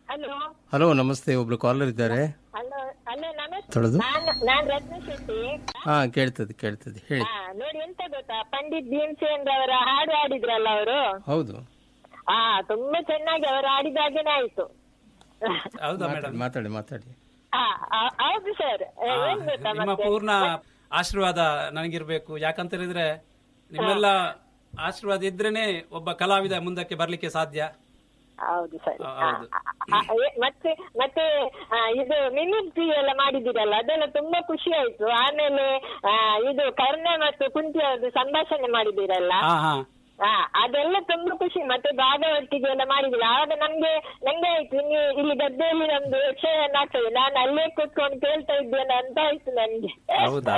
Hello hello ನಮಸ್ತೆ ಒಬ್ರು collar ಇದ್ದಾರೆ ಹಲೋ ಹಲೋ ನಮಸ್ತೆ ತೊಳೆದು ನಾನು ನಾನ್ ರತ್ನ ಶೆಟ್ಟಿ ಹಾ ಕೇಳ್ತದೆ ಕೇಳ್ತದೆ ಹೇಳಿ ಹಾ ನೋಡಿ ಎಂತ ಗೊತ್ತಾ ಪಂಡಿತ್ ಭೀಮಸೇನ್ ಅವರ ಹಾಡು ಹಾಡಿದ್ರಲ್ಲ ಅವರು ಹೌದು ಹಾ ತುಂಬಾ ಚೆನ್ನಾಗಿ ಅವರು ಹಾಡಿದಾಗೇನೆ ಆಯ್ತು ಹೌದಾ ಮಾತಾಡಿ ಮೇಡಮ್ ಮಾತಾಡಿ ಮಾತಾಡಿ ಹಾ ಆ- ಹೌದು ಸರ್ ಏನ್ ಗೊತ್ತಾ ನಿಮ್ಮ ಮತ್ತೆ ಪೂರ್ಣ ಆಶೀರ್ವಾದ ನನಗಿರ್ಬೇಕು ಯಾಕಂತ ಹೇಳಿದ್ರೆ ನಿಮ್ಮೆಲ್ಲ ಆಶೀರ್ವಾದ ಇದ್ರೇನೆ ಒಬ್ಬ ಕಲಾವಿದ ಮುಂದಕ್ಕೆ ಬರ್ಲಿಕ್ಕೆ ಸಾಧ್ಯ ಹೌದು ಸರ್ ಆ, ಹೌದು. ಆ, ಏ- ಮತ್ತೆ ಮತ್ತೆ ಆ, ಇದು ಮಿಮಿಕ್ರಿ ಎಲ್ಲ ಮಾಡಿದಿರಲ್ಲ ಅದೆಲ್ಲ ತುಂಬಾ ಖುಷಿ ಆಯ್ತು ಆಮೇಲೆ ಆ, ಇದು ಕರ್ಣ ಮತ್ತು ಕುಂತಿ ಅವ್ರದ್ದು ಸಂಭಾಷಣೆ ಮಾಡಿದಿರಲ್ಲ ಹಾ ಹಾ ಹಾ ಅದೆಲ್ಲ ತುಂಬಾ ಖುಷಿ ಮತ್ತೆ ಭಾಗವತಿಗೆ ಎಲ್ಲ ಮಾಡಿದಿಲ್ಲ ಆವಾಗ ನಮ್ಗೆ ನಂಗೆ ಆಯ್ತು ಇಲ್ಲಿ ಇಲ್ಲಿ ಗದ್ದೆಯಲ್ಲಿ ನಮ್ದು ಯಕ್ಷಗಾನ ಆಗ್ತದೆ ನಾನು ಅಲ್ಲೇ ಕೂತ್ಕೊಂಡು ಕೇಳ್ತಾ ಇದ್ದೇನೆ ಅಂತ ಆಯ್ತು ನನ್ಗೆ ಹೌದಾ?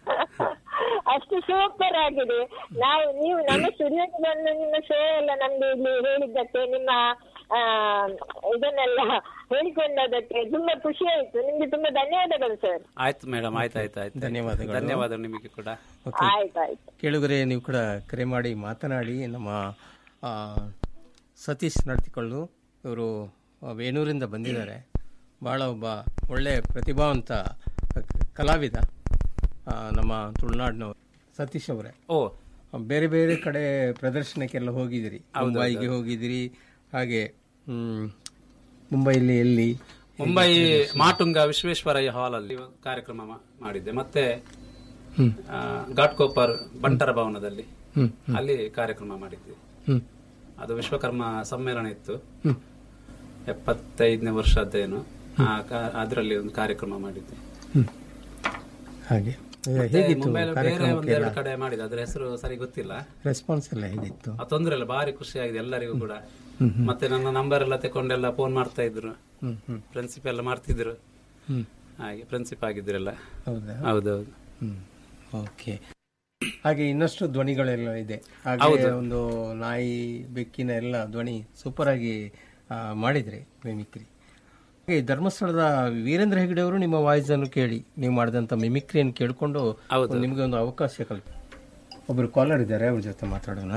ಅಷ್ಟು ಸೂಪರ್ ಆಗಿದೆ ನಾವು ನೀವು ನಮ್ಮ ಸ್ಟುಡಿಯೋಗೆ ಬಂದು ನಿಮ್ಮ ಶೋ ಎಲ್ಲ ನಮ್ಗೆ ಇಲ್ಲಿ ಹೇಳಿದ್ದಕ್ಕೆ ನಿಮ್ಮ ಆ, ಇದನ್ನೆಲ್ಲ ಹೇಳಿಕೊಂಡದಕ್ಕೆ ತುಂಬಾ ಖುಷಿ ಆಯ್ತು ನಿಮ್ಗೆ ತುಂಬಾ ಧನ್ಯವಾದಗಳು ಸರ್ ಆಯ್ತು ಮೇಡಮ್ ಆಯ್ತು ಆಯ್ತು ಆಯ್ತು ಧನ್ಯವಾದಗಳು. ಧನ್ಯವಾದ ನಿಮಗೆ ಕೂಡ ಓಕೆ ಆಯ್ತು ಆಯ್ತು ಕೇಳುಗರೆ ನೀವು ಕೂಡ ಕರೆ ಮಾಡಿ ಮಾತನಾಡಿ ನಮ್ಮ ಆ, ಸತೀಶ್ ನಡ್ತಿಕೊಳ್ಳು ಇವರು ವೇಣೂರಿಂದ ಬಂದಿದ್ದಾರೆ ಭಾಳ ಒಬ್ಬ ಒಳ್ಳೆ ಪ್ರತಿಭಾವಂತ ಕಲಾವಿದ ಆ, ನಮ್ಮ ತುಳುನಾಡಿನವರು ಸತೀಶ್ ಅವರೇ ಓ ಬೇರೆ ಬೇರೆ ಕಡೆ ಪ್ರದರ್ಶನಕ್ಕೆಲ್ಲ ಹೋಗಿದಿರಿ ಮುಂಬೈಗೆ ಹೋಗಿದಿರಿ ಹಾಗೆ ಹ್ಮ್, ಮುಂಬೈಲಿ ಎಲ್ಲಿ ಮುಂಬೈ ಮಾಟುಂಗ ವಿಶ್ವೇಶ್ವರಯ್ಯ ಹಾಲ್ ಅಲ್ಲಿ ಕಾರ್ಯಕ್ರಮ ಮಾ- ಮಾಡಿದ್ದೆ ಮತ್ತೆ ಹ್ಮ್ ಆ, ಘಾಟ್ಕೋಪರ್ ಬಂಟರ ಭವನದಲ್ಲಿ ಹ್ಮ್ ಅಲ್ಲಿ ಕಾರ್ಯಕ್ರಮ ಮಾಡಿದ್ದೆ ಹ್ಮ್ ಅದು ವಿಶ್ವಕರ್ಮ ಸಮ್ಮೇಳನ ಇತ್ತು ಹ್ಮ್ ಎಪ್ಪತ್ತೈದನೇ ವರ್ಷದ್ದೇನು ಆ ಕಾ- ಅದರಲ್ಲಿ ಒಂದು ಕಾರ್ಯಕ್ರಮ ಮಾಡಿದ್ದೆ ಹ್ಮ್ ಹಾಗೆ ಈಗ ಹೇಗಿತ್ತು ಮುಂಬೈಲಿ ಬೇರೆ ಕಾರ್ಯಕ್ರಮಕ್ಕೆ ಒಂದೆರಡು ಕಡೆ ಮಾಡಿದೆ ಅದ್ರ ಹೆಸರು ಸರಿ ಗೊತ್ತಿಲ್ಲ ರೆಸ್ಪಾನ್ಸ್ ಎಲ್ಲ ಹೇಗಿತ್ತು ಆ ತೊಂದ್ರೆ ಇಲ್ಲ ಭಾರಿ ಖುಷಿ ಆಗಿದೆ ಎಲ್ಲರಿಗೂ ಕೂಡ ಮತ್ತೆ ನನ್ನ ನಂಬರ್ ಎಲ್ಲ ತಕೊಂಡೆಲ್ಲ ಫೋನ್ ಮಾಡ್ತಾ ಇದ್ರು ಹ್ಮ್ ಹ್ಮ್ ಫ್ರೆಂಡ್ಶಿಪ್ ಎಲ್ಲ ಮಾಡ್ತಿದ್ರು ಹ್ಮ್ ಹಾಗೆ ಫ್ರೆಂಡ್ಶಿಪ್ ಆಗಿದ್ರಲ್ಲ ಹೌದಾ ಹೌದೌದು ಹ್ಮ್ ಓಕೆ ಹಾಗೆ ಇನ್ನಷ್ಟು ಧ್ವನಿಗಳೆಲ್ಲ ಇದೆ ಹಾಗೆ ಒಂದು ನಾಯಿ ಬೆಕ್ಕಿನ ಎಲ್ಲ ಧ್ವನಿ ಸೂಪರ್ ಆಗಿ ಆ, ಮಾಡಿದ್ರಿ ಮಿಮಿಕ್ರಿ ಹಾಗೆ ಧರ್ಮಸ್ಥಳದ ವೀರೇಂದ್ರ ಹೆಗಡೆ ಅವರು ನಿಮ್ಮ ವಾಯ್ಸ್ ಅನ್ನು ಕೇಳಿ ನೀವು ಮಾಡಿದಂತ ಮಿಮಿಕ್ರಿಯನ್ನು ಕೇಳಿಕೊಂಡು ಹೌದು. ನಿಮಗೆ ಒಂದು ಅವಕಾಶ ಕಲ್ಪ ಒಬ್ಬರು ಕಾಲರ್ ಇದ್ದಾರೆ ಅವ್ರ ಜೊತೆ ಮಾತಾಡೋಣ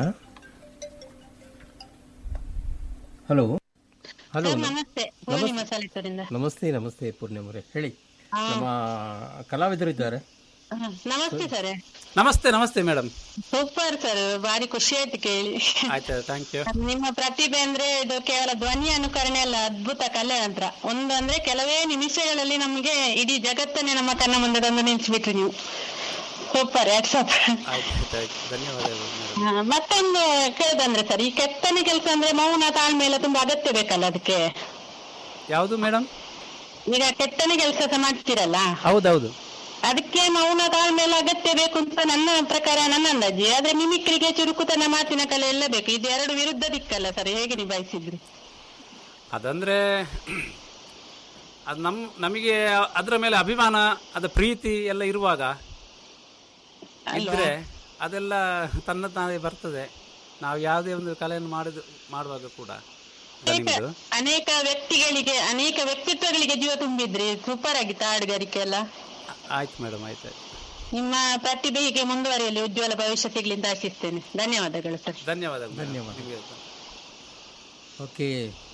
ಹಲೋ ಹಲೋ ನಮಸ್ತೆ ಪೂರ್ಣಿಮಾ ಸಲಿತರಿಂದ ನಮಸ್ತೆ ನಮಸ್ತೆ ಪೂರ್ಣಿಮರೇ ಹೇಳಿ ನಮ್ಮ ಕಲಾವಿದರಿದ್ದಾರೆ ಹ, ನಮಸ್ತೆ ಸರ್ ನಮಸ್ತೆ ನಮಸ್ತೆ ಮೇಡಮ್ ಸೂಪರ್ ಸರ್ ಭಾರಿ ಖುಷಿ ಆಯ್ತು ಕೇಳಿ ಆಯ್ತು ಥ್ಯಾಂಕ್ ಯು ನಿಮ್ಮ ಪ್ರತಿಭೆ ಅಂದ್ರೆ ಇದು ಕೇವಲ ಧ್ವನಿ ಅನುಕರಣೆ ಅಲ್ಲ ಅದ್ಭುತ ಕಲೆ ನಂತರ ಒಂದು ಅಂದ್ರೆ ಕೆಲವೇ ನಿಮಿಷಗಳಲ್ಲಿ ನಮಗೆ ಇಡೀ ಜಗತ್ತನ್ನೇ ನಮ್ಮ ಕಣ್ಣ ಮುಂದೆ ತಂದು ನಿಲ್ಸ್ಬಿಟ್ರಿ ನೀವು ಸೂಪರ್ ವಾಟ್ಸಪ್ ಆಯ್ತು ಆಯ್ತು ಧನ್ಯವಾದಗಳು ಮೇಡಮ್ ಮತ್ತೊಂದು ಕೇಳ್ದಂದ್ರೆ ಸರ್ ಈ ಕೆತ್ತನೆ ಕೆಲಸ ಅಂದ್ರೆ ಮೌನ ತಾಳ್ಮೆ ಎಲ್ಲ ತುಂಬಾ ಅಗತ್ಯ ಬೇಕಲ್ಲ ಅದಕ್ಕೆ ಯಾವುದು ಮೇಡಮ್ ಈಗ ಕೆತ್ತನೆ ಕೆಲಸ ಮಾಡ್ತೀರಲ್ಲ ಹೌದೌದು ಅದಕ್ಕೆ ಮೌನ ತಾಳ್ಮೆ ಎಲ್ಲ ಅಗತ್ಯ ಬೇಕು ಅಂತ ನನ್ನ ಪ್ರಕಾರ ನನ್ನ ಅಂದಾಜಿ ಆದ್ರೆ ಮಿಮಿಕ್ರಿಗೆ ಚುರುಕುತನ ಮಾತಿನ ಕಲೆ ಎಲ್ಲ ಬೇಕು ಇದು ಎರಡು ವಿರುದ್ಧ ದಿಕ್ಕಲ್ಲ ಸರ್ ಹೇಗೆ ನಿಭಾಯಿಸಿದ್ರಿ ಅದಂದ್ರೆ ಅದು ನಮ್ ನಮಗೆ ಅದರ ಮೇಲೆ ಅಭಿಮಾನ ಅದ ಪ್ರೀತಿ ಎಲ್ಲ ಇರುವಾಗ ಇದ್ರೆ ಅದೆಲ್ಲ ತನ್ನ ತಾನೇ ಬರ್ತದೆ ನಾವು ಯಾವುದೇ ಒಂದು ಕಲೆಯನ್ನು ಮಾಡಿದ ಮಾಡುವಾಗ ಕೂಡ ನಿಮ್ದು ಅನೇಕ ವ್ಯಕ್ತಿಗಳಿಗೆ ಅನೇಕ ವ್ಯಕ್ತಿತ್ವಗಳಿಗೆ ಜೀವ ತುಂಬಿದ್ರಿ ಸೂಪರ್ ಆಗಿತ್ತು ಹಾಡುಗಾರಿಕೆ ಎಲ್ಲ ಆಯ್ತು ಮೇಡಮ್ ಆಯ್ತು ಆಯ್ತು ನಿಮ್ಮ ಪ್ರತಿಭೆ ಹೀಗೆ ಮುಂದುವರಿಯಲಿ ಉಜ್ವಲ ಭವಿಷ್ಯ ಸಿಗ್ಲಿ ಅಂತ ಆಶಿಸ್ತೇನೆ ಧನ್ಯವಾದಗಳು ಸರ್ ಧನ್ಯವಾದಗಳು ಧನ್ಯವಾದ. ನಿಮಗೆ ಓಕೆ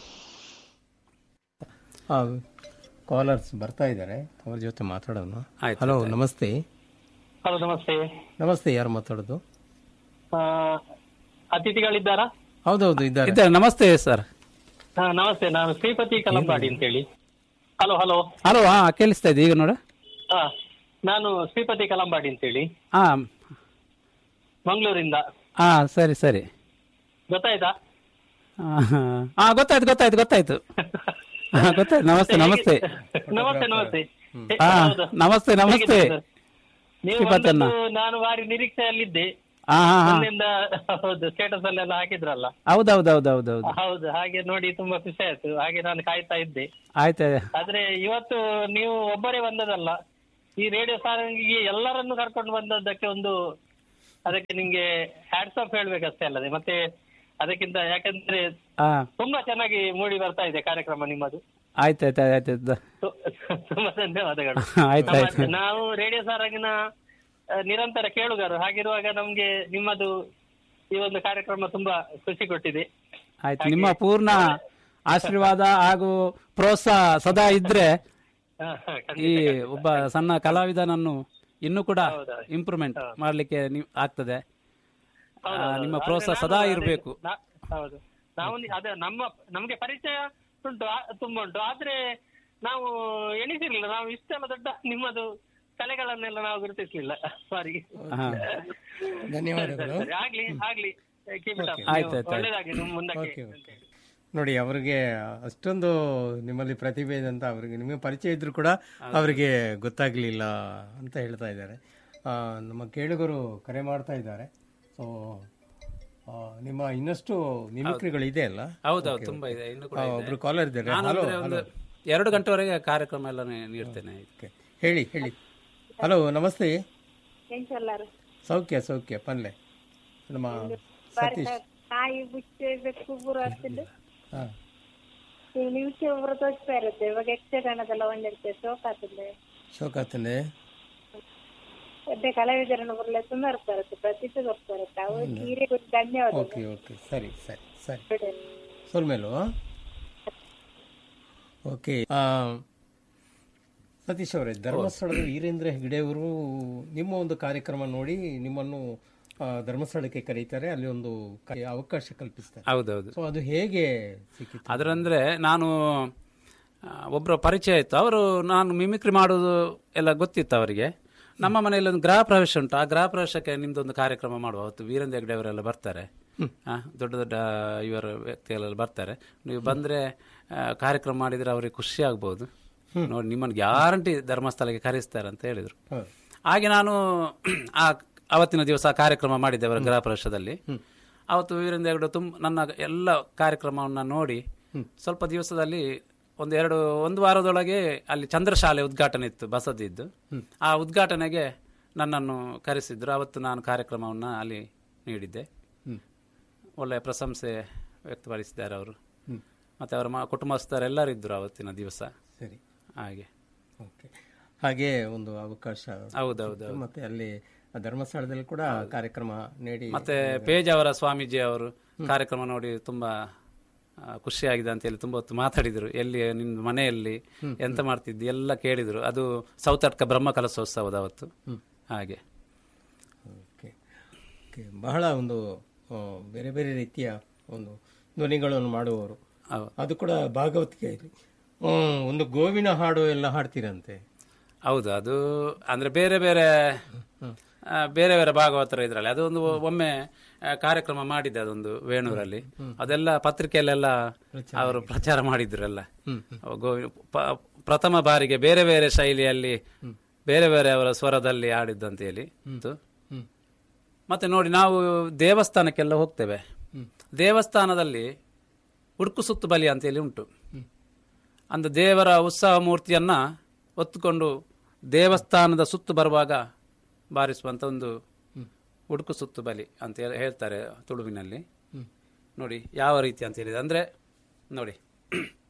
ಕಾಲರ್ಸ್ ಬರ್ತಾ ಇದ್ದಾರೆ ಅವ್ರ ಜೊತೆ ಮಾತಾಡೋಣ ಆಯ್ತು, ಹಲೋ ನಮಸ್ತೆ ಹಲೋ ನಮಸ್ತೆ ನಮಸ್ತೆ ಯಾರು ಮಾತಾಡೋದು ಆ, ಅತಿಥಿಗಳಿದ್ದಾರಾ ಹೌದೌದು ಇದ್ದಾರೆ ಇದ್ದಾರೆ ನಮಸ್ತೆ ಸರ್ ಹಾ, ನಮಸ್ತೆ ನಾನು ಶ್ರೀಪತಿ ಕಲಂಬಾಡಿ ಅಂತೇಳಿ ಹಲೋ ಹಲೋ ಹಲೋ ಹಾ ಕೇಳಿಸ್ತಾ ಇದೆ ಈಗ ನೋಡ ಹಾ ನಾನು ಶ್ರೀಪತಿ ಕಲಂಬಾಡಿ ಅಂತೇಳಿ ಹಾ ಮಂಗಳೂರಿಂದ ಹಾ ಸರಿ ಸರಿ ಗೊತ್ತಾಯ್ತಾ ಹಾ, ಹಾ ಗೊತ್ತಾಯ್ತು ಗೊತ್ತಾಯ್ತು ಗೊತ್ತಾಯ್ತು ಹಾ ಗೊತ್ತಾಯ್ತು ನಮಸ್ತೆ ನಮಸ್ತೆ ನಮಸ್ತೆ ನಮಸ್ತೆ ಹೇ, ಹಾ ಹೌದು. ನಮಸ್ತೆ ನಮಸ್ತೆ ಹೇಗಿದ್ದೀರಿ ಸರ್? ನೀವು ಶ್ರೀಪತನ್ನ. ಬಂದದ್ದು ನಾನು ಭಾರಿ ನಿರೀಕ್ಷೆಯಲ್ಲಿದ್ದೆ ಹಾ ಹಾ ಹಾ ಮೊನ್ನೆಯಿಂದ ಹೌದು ಸ್ಟೇಟಸ್ ಅಲ್ಲೆಲ್ಲ ಹಾಕಿದ್ರಲ್ಲ ಹೌದೌದೌದೌದು ಹೌದು ಹಾಗೆ ನೋಡಿ ತುಂಬಾ ಖುಷಿ ಆಯ್ತು ಹಾಗೆ ನಾನು ಕಾಯ್ತಾ ಇದ್ದೆ ಆಯ್ತು ಆದ್ರೆ ಇವತ್ತು ನೀವು ಒಬ್ಬರೇ ಬಂದದಲ್ಲ ಈ ರೇಡಿಯೋ ಸಾರಂಗಿಗೆ ಎಲ್ಲರನ್ನು ಕರ್ಕೊಂಡು ಬಂದದ್ದಕ್ಕೆ ಒಂದು ಅದಕ್ಕೆ ನಿಮ್ಗೆ ಹ್ಯಾಟ್ಸ್ ಆಫ್ ಹೇಳ್ಬೇಕಷ್ಟೇ ಅಲ್ಲದೆ ಮತ್ತೆ ಅದಕ್ಕಿಂತ ಯಾಕಂದ್ರೆ ಹಾ ತುಂಬಾ ಚೆನ್ನಾಗಿ ಮೂಡಿ ಬರ್ತಾ ಇದೆ ಕಾರ್ಯಕ್ರಮ ನಿಮ್ಮದು ಆಯ್ತು ಆಯ್ತು ಆಯ್ತು ಆಯ್ತು ತು- ತುಂಬಾ ಧನ್ಯವಾದಗಳು ಆಯ್ತು ಆಯ್ತು ನಮ್ಮ- ನಾವು ರೇಡಿಯೋ ಸಾರಂಗಿನ ಆ, ನಿರಂತರ ಕೇಳುಗರು ಹಾಗಿರುವಾಗ ನಮ್ಗೆ ನಿಮ್ಮದು ಈ ಒಂದು ಕಾರ್ಯಕ್ರಮ ತುಂಬಾ ಖುಷಿ ಕೊಟ್ಟಿದೆ ಆಯ್ತು ನಿಮ್ಮ ಪೂರ್ಣ ಆಶೀರ್ವಾದ ಹಾಗೂ ಪ್ರೋತ್ಸಾಹ ಸದಾ ಇದ್ರೆ ಹಾ, ಹಾ, ಖಂಡಿತ. ಈ ಒಬ್ಬ ಸಣ್ಣ ಕಲಾವಿದನನ್ನು ಇನ್ನೂ ಕೂಡ ಇಂಪ್ರೂವ್ಮೆಂಟ್ ಮಾಡ್ಲಿಕ್ಕೆ ನೀವು ಆಗ್ತದೆ ಆ, ಹೌದು, ನಿಮ್ಮ ಆದ್ರೆ ಪ್ರೋತ್ಸಾಹ ನಾನು ಸದಾ ಅದೇ- ಇರಬೇಕು ನಾ- ಹೌದು ನಾವು ನಿ- ಅದೇ ನಮ್ಮ ನಮ್ಗೆ ಪರಿಚಯ ಉಂಟು ಆ- ತುಂಬಾ ಉಂಟು ಆದ್ರೆ ನಾವು ಎಣಿಸಿರ್ಲಿಲ್ಲ ನಾವು ಇಷ್ಟೆಲ್ಲ ದೊಡ್ಡ ನಿಮ್ಮದು ಕಲೆಗಳನ್ನೆಲ್ಲ ನಾವು ಗುರುತಿಸ್ಲಿಲ್ಲ ಸಾರಿ ಧನ್ಯವಾದಗಳು ಸರಿ ಆಗ್ಲಿ ಆಗ್ಲಿ Keep it up. ಆಯ್ತು, ಆಯ್ತು, ಆಯ್ತು. ಒಳ್ಳೇದಾಗ್ಲಿ ನಿಮ್ಮ ಮುಂದಕ್ಕೆ ಓಕೆ ಓಕೆ ನೋಡಿ ಅವರಿಗೆ ಅಷ್ಟೊಂದು ನಿಮ್ಮಲ್ಲಿ ಪ್ರತಿಭೆ ಇದೆ ಅಂತ ಅವರಿಗೆ ನಿಮಗೆ ಪರಿಚಯ ಇದ್ರು ಕೂಡ ಅವರಿಗೆ ಗೊತ್ತಾಗ್ಲಿಲ್ಲ ಅಂತ ಹೇಳ್ತಾ ಇದ್ದಾರೆ ಆ, ನಮ್ಮ ಕೇಳುಗರು ಕರೆ ಮಾಡ್ತಾ ಇದ್ದಾರೆ ಸೊ ನಿಮ್ಮ ಇನ್ನಷ್ಟು ಮಿಮಿಕ್ರಿಗಳು ಇದೆ ಅಲ್ಲ ಹೌದೌದು ತುಂಬಾ ಇದೆ ಇನ್ನು ಕೂಡ ಆ, ಇದೆ. ಒಬ್ರು ಕಾಲರ್ ಇದ್ದಾರೆ ನಾನು ಹಲೋ ಅಂದ್ರೆ ಒಂದು ಎರಡು ಗಂಟೆವರೆಗೆ ಕಾರ್ಯಕ್ರಮ ಎಲ್ಲ ನೀ- ನೀಡ್ತೇನೆ ಓಕೆ ಹೇಳಿ ಹೇಳಿ ಹಲೋ ನಮಸ್ತೆ ಎಂಚಲ್ಲಾರು ಸೌಖ್ಯ ಸೌಖ್ಯ ಪನ್ಲೆ ನಮ್ಮ ಸತೀಶ್ ನಾಯಿ ಬುಚ್ಚೆ ಬೆಕ್ಕು ಬುರು ಆಗ್ತಿದ್ದು ಹಾಂ ನಿಮಿಷ ಒಬ್ಬರು ತೋರಿಸ್ತಾ ಇರುತ್ತೆ ಇವಾಗ ಯಕ್ಷಗಾನದೆಲ್ಲ ಒಂದಿರುತ್ತೆ ಶೋಕ ಆಗ್ತದೆ ಶೋಕಾತನೆ ಅದೇ ಕಲಾವಿದರನ್ನು ಬರಲ್ಲ ತುಂಬಾ ಇರ್ತಾ ಇರುತ್ತೆ ಪ್ರತಿಷ್ಠೆ ತೋರಿಸ್ತಾ ಇರುತ್ತೆ ಅವ್ರು ಹೀರೆ ಗೊತ್ತು ಧನ್ಯವಾದ ಓಕೆ ಓಕೆ ಸರಿ ಸರಿ ಸರಿ ಸೋಲ್ಮೇಲು ಓಕೆ ಆ, ಸತೀಶ್ ಅವರೇ ಧರ್ಮಸ್ಥಳದ ವೀರೇಂದ್ರ ಹೆಗ್ಡೆಯವರು ನಿಮ್ಮ ಒಂದು ಕಾರ್ಯಕ್ರಮ ನೋಡಿ ನಿಮ್ಮನ್ನು ಆ, ಧರ್ಮಸ್ಥಳಕ್ಕೆ ಕರೀತಾರೆ ಅಲ್ಲಿ ಒಂದು ಕ- ಅವಕಾಶ ಕಲ್ಪಿಸ್ತಾರೆ ಹೌದೌದು ಸೊ ಅದು ಹೇಗೆ ಸಿಕ್ಕಿತು ಅದರಂದ್ರೆ ನಾನು ಆ, ಒಬ್ಬರ ಪರಿಚಯ ಇತ್ತು ಅವರು ನಾನು ಮಿಮಿಕ್ರಿ ಮಾಡೋದು ಎಲ್ಲ ಗೊತ್ತಿತ್ತು ಅವರಿಗೆ ನಮ್ಮ ಮನೆಯಲ್ಲಿ ಒಂದು ಗೃಹ ಪ್ರವೇಶ ಉಂಟು ಆ ಗೃಹ ಪ್ರವೇಶಕ್ಕೆ ನಿಮ್ದೊಂದು ಕಾರ್ಯಕ್ರಮ ಮಾಡುವ ಅವತ್ತು ವೀರೇಂದ್ರ ಹೆಗ್ಡೆ ಅವರೆಲ್ಲ ಬರ್ತಾರೆ ಆ, ದೊಡ್ಡ ದೊಡ್ಡ ಇವರ ವ್ಯಕ್ತಿಗಳೆಲ್ಲ ಬರ್ತಾರೆ ನೀವು ಬಂದ್ರೆ ಆ, ಕಾರ್ಯಕ್ರಮ ಮಾಡಿದ್ರೆ ಅವರಿಗೆ ಖುಷಿ ಆಗ್ಬೋದು ನೋಡಿ ನಿಮ್ಮನ್ನು ಗ್ಯಾರಂಟಿ ಧರ್ಮಸ್ಥಳಕ್ಕೆ ಕರೆಸ್ತಾರೆ ಅಂತ ಹೇಳಿದ್ರು ಹೌದು ಹಾಗೆ ನಾನು ಆ ಅವತ್ತಿನ ದಿವಸ ಕಾರ್ಯಕ್ರಮ ಮಾಡಿದ್ದೆ ಅವರ ಗೃಹ ಪ್ರವೇಶದಲ್ಲಿ ಅವತ್ತು ವೀರೇಂದ್ರ ಹೆಗ್ಡೆ ತುಂಬ ನನ್ನ ಎಲ್ಲ ಕಾರ್ಯಕ್ರಮವನ್ನು ನೋಡಿ ಸ್ವಲ್ಪ ದಿವಸದಲ್ಲಿ ಒಂದು ಎರಡು ಒಂದು ವಾರದೊಳಗೆ ಅಲ್ಲಿ ಚಂದ್ರಶಾಲೆ ಉದ್ಘಾಟನೆ ಇತ್ತು ಬಸದಿದ್ದು ಆ ಉದ್ಘಾಟನೆಗೆ ನನ್ನನ್ನು ಕರೆಸಿದ್ರು ಅವತ್ತು ನಾನು ಕಾರ್ಯಕ್ರಮವನ್ನು ಅಲ್ಲಿ ನೀಡಿದ್ದೆ ಒಳ್ಳೆಯ ಪ್ರಶಂಸೆ ವ್ಯಕ್ತಪಡಿಸಿದ್ದಾರೆ ಅವರು ಮತ್ತೆ ಅವರ ಮ- ಕುಟುಂಬಸ್ಥರೆಲ್ಲರೂ ಇದ್ರು ಅವತ್ತಿನ ದಿವಸ ಸರಿ ಹಾಗೆ ಓಕೆ ಹಾಗೆ ಒಂದು ಅವಕಾಶ ಹೌದೌದು ಮತ್ತೆ ಅಲ್ಲಿ ಆ ಧರ್ಮಸ್ಥಳದಲ್ಲಿ ಕೂಡ ಕಾರ್ಯಕ್ರಮ ನೀಡಿ ಮತ್ತೆ ಪೇಜಾವರ ಸ್ವಾಮೀಜಿ ಅವರು ಕಾರ್ಯಕ್ರಮ ನೋಡಿ ತುಂಬಾ ಆ, ಖುಷಿಯಾಗಿದೆ ಅಂತ ಹೇಳಿ ತುಂಬಾ ಹೊತ್ತು ಮಾತಾಡಿದ್ರು ಎಲ್ಲಿ ನಿನ್ನ ಮನೆಯಲ್ಲಿ ಎಂತ ಮಾಡ್ತಿದ್ದಿ ಎಲ್ಲ ಕೇಳಿದ್ರು ಅದು ಸೌತಡ್ಕ ಬ್ರಹ್ಮ ಕಲಶೋತ್ಸವದ ಅವತ್ತು ಹಾಗೆ ಓಕೆ ಓಕೆ ಬಹಳ ಒಂದು ಆ, ಬೇರೆ ಬೇರೆ ರೀತಿಯ ಒಂದು ಧ್ವನಿಗಳನ್ನು ಮಾಡುವವರು ಹೌದು. ಅದು ಕೂಡ ಭಾಗವತಿಕೆಯಲ್ಲಿ ಹ್ಮ್, ಒಂದು ಗೋವಿನ ಹಾಡು ಎಲ್ಲ ಹಾಡ್ತೀರಂತೆ ಹೌದು ಅದು ಅಂದ್ರೆ ಬೇರೆ ಬೇರೆ ಆ, ಬೇರೆ ಬೇರೆ ಭಾಗವತರ ಇದ್ರಲ್ಲಿ ಅದು ಒಂದು ಒಮ್ಮೆ ಆ, ಕಾರ್ಯಕ್ರಮ ಮಾಡಿದ್ದೆ ಅದೊಂದು ವೇಣೂರಲ್ಲಿ ಅದೆಲ್ಲ ಪತ್ರಿಕೆಯಲ್ಲೆಲ್ಲ ಅವರು ಪ್ರಚಾರ ಮಾಡಿದ್ರಲ್ಲ ಗೋವಿ ಪ- ಪ್ರಥಮ ಬಾರಿಗೆ ಬೇರೆ ಬೇರೆ ಶೈಲಿಯಲ್ಲಿ ಬೇರೆ ಬೇರೆ ಅವರ ಸ್ವರದಲ್ಲಿ ಆಡಿದ್ದು ಅಂತ ಹೇಳಿ ಇತ್ತು. ಮತ್ತೆ ನೋಡಿ ನಾವು ದೇವಸ್ಥಾನಕ್ಕೆಲ್ಲ ಹೋಗ್ತೇವೆ ದೇವಸ್ಥಾನದಲ್ಲಿ ಉಡುಕು ಸುತ್ತು ಬಲಿ ಅಂತೇಳಿ ಉಂಟು ಅಂದು ದೇವರ ಉತ್ಸವ ಮೂರ್ತಿಯನ್ನ ಹೊತ್ತುಕೊಂಡು ದೇವಸ್ಥಾನದ ಸುತ್ತು ಬರುವಾಗ ಬಾರಿಸುವಂತ ಒಂದು ಉಡುಕು ಸುತ್ತು ಬಲಿ ಅಂತ ಹೇಳಿ ಹೇಳ್ತಾರೆ ತುಳುವಿನಲ್ಲಿ ನೋಡಿ ಯಾವ ರೀತಿ ಅಂತ ಹೇಳಿದ್ರೆ ಅಂದ್ರೆ ನೋಡಿ